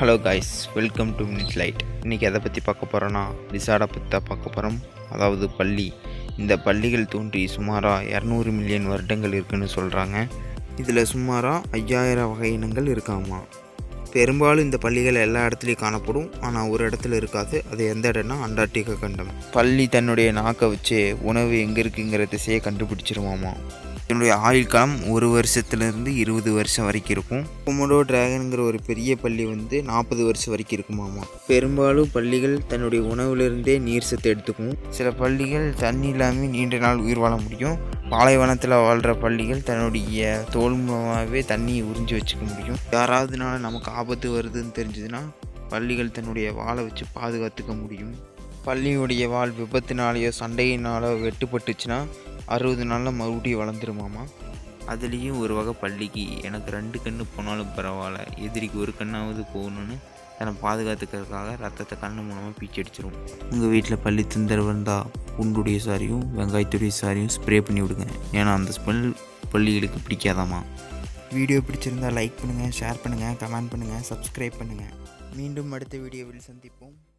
hello guys welcome to minute light இன்றைக்கி எதை பற்றி பார்க்க போகிறோன்னா லிசாடை பற்றி தான் பார்க்க போகிறோம் அதாவது பள்ளி இந்த பள்ளிகள் தோன்றி சுமாராக இரநூறு மில்லியன் வருடங்கள் இருக்குன்னு சொல்கிறாங்க இதில் சுமாராக ஐயாயிரம் வகை இனங்கள் இருக்காமா பெரும்பாலும் இந்த பள்ளிகள் எல்லா இடத்துலையும் காணப்படும் ஆனால் ஒரு இடத்துல இருக்காது அது எந்த இடம்னா அண்டார்டிகா கண்டம் பள்ளி தன்னுடைய நாக்கை வச்சு உணவு எங்கே இருக்குங்கிற திசையை கண்டுபிடிச்சிருமாமா இதனுடைய ஆயுள் காலம் ஒரு வருஷத்துலேருந்து இருபது வருஷம் வரைக்கும் இருக்கும் கொமோடோ டிராகனுங்கிற ஒரு பெரிய பள்ளி வந்து நாற்பது வருஷம் வரைக்கும் இருக்குமாமா பெரும்பாலும் பள்ளிகள் தன்னுடைய உணவுலேருந்தே நீர் சத்து எடுத்துக்கும் சில பள்ளிகள் தண்ணி இல்லாமல் நீண்ட நாள் உயிர் வாழ முடியும் பாலைவனத்தில் வாழ்கிற பள்ளிகள் தன்னுடைய தோல் மூலமாகவே தண்ணியை உறிஞ்சி வச்சுக்க முடியும் யாராவதுனால நமக்கு ஆபத்து வருதுன்னு தெரிஞ்சதுன்னா பள்ளிகள் தன்னுடைய வாழை வச்சு பாதுகாத்துக்க முடியும் பள்ளியுடைய வால் விபத்துனாலேயோ சண்டையினாலோ வெட்டுப்பட்டுச்சுன்னா அறுபது நாளில் மறுபடியும் வளர்ந்துருமாமா அதுலேயும் ஒரு வகை பள்ளிக்கு எனக்கு ரெண்டு கண்ணு போனாலும் பரவாயில்ல எதிரிக்கு ஒரு கண்ணாவது போகணுன்னு தன்னை பாதுகாத்துக்கிறதுக்காக ரத்தத்தை கண்ணு மூலமாக பீச்சு அடிச்சிரும் உங்கள் வீட்டில் பள்ளி தொந்தரவு இருந்தால் பூண்டுடைய சாரியும் வெங்காயத்துடைய சாரியும் ஸ்ப்ரே பண்ணி விடுங்க ஏன்னா அந்த ஸ்மெல் பள்ளிகளுக்கு பிடிக்காதாமா வீடியோ பிடிச்சிருந்தா லைக் பண்ணுங்கள் ஷேர் பண்ணுங்கள் கமெண்ட் பண்ணுங்கள் சப்ஸ்கிரைப் பண்ணுங்கள் மீண்டும் அடுத்த வீடியோவில் சந்திப்போம்